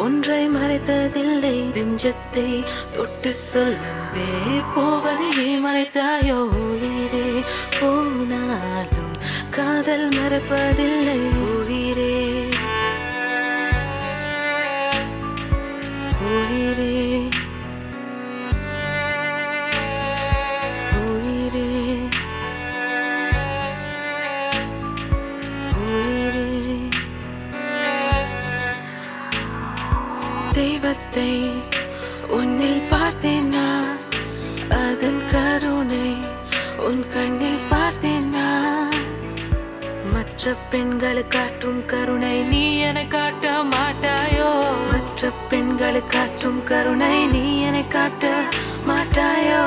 ஒன்றை மறைத்ததில்லை நெஞ்சத்தை தொட்டு சொல்லவே போவதை மறைத்தாயோ உயிரே போனாலும் காதல் மறப்பதில்லை உயிரே உயிரே உயிரே உயிரே தெய்வத்தை உன்னில் பார்த்தேன் நான் அதன் கருணை உன் கண்ணில் பார்த்தேன் நான் மற்ற பெண்களுக்கு காட்டும் கருணை நீ என காட்ட மாட்டாயோ மற்ற பெண்களுக்கு காட்டும் கருணை நீ என காட்ட மாட்டாயோ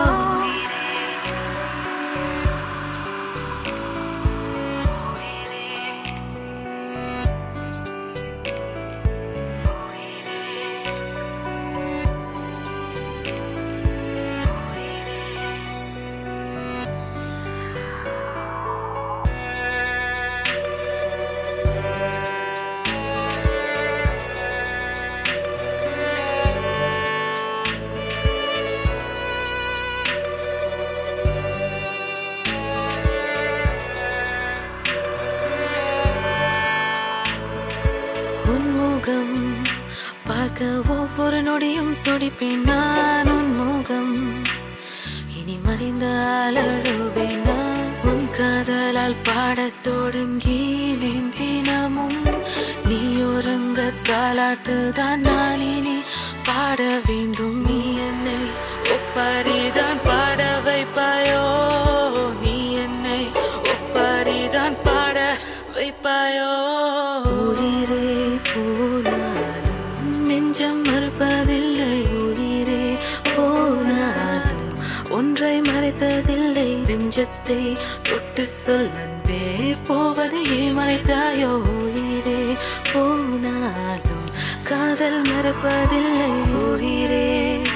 உன்முகம் பார்க்க ஒவ்வொரு நொடியும் துடிப்பேன் நான் உன்முகம் இனி மறைந்தால் அழுவேன் நான் உன் காதலால் பாடத் தொடங்கி தினமும் நீ உறங்க தாலாட்டுதான் நான் இனி பாட வேண்டும் நீ என்னை ஒப்பாரிதான் பாட வைப்பாயோ நீ என்னை ஒப்பாரிதான் பாட வைப்பாயோ உயிரே போனாலும் நெஞ்சம் மறுப்பதில்லை உயிரே போனாலும் ஒன்றை மறைத்ததில்லை நெஞ்சத்தை தொட்டு சொல்லன்பே போவதை மறைத்தாயோ உயிரே போனாலும் காதல் மறப்பதில்லை உயிரே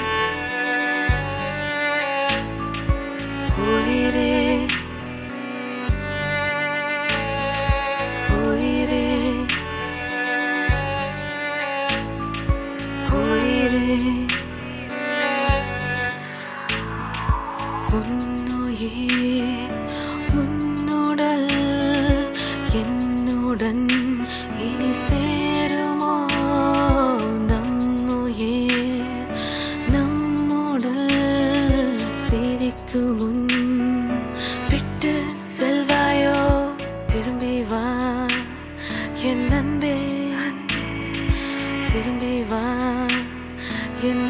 உயிரே உயிரே உயிரே உன்னுயிர் உன்னுடல் என்னுடன் இனி சேருமோ நம்முயிர் நம்முடல் சிரிக்கும் முன் விட்டு செல்வாயோ திரும்பி வா என் அன்பே திரும்பி வா என்